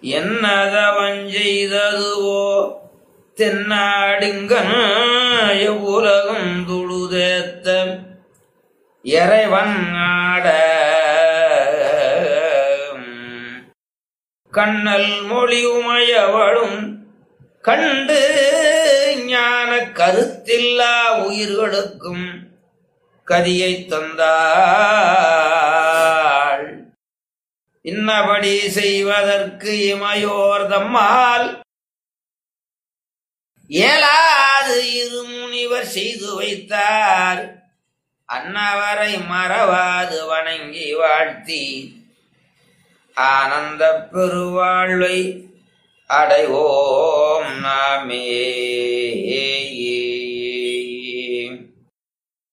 என்னதவன் செய்ததுவோ தென்னாடுங்கன் எவ்வுலகம் துழுதேத்த இறைவன் ஆட கண்ணல் மொழி உமையவளும் கண்டு ஞான கருத்தில்லா உயிர்களுக்கும் கதியை தந்தாள் இன்னபடி செய்வதற்கு இமையோர் தம்மால் இயலாது இரு முனிவர் செய்து வைத்தார் அன்னவரை மறவாது வணங்கி வாழ்த்தி ஆனந்த பெருவாழ்வை அடைவோம் நாமே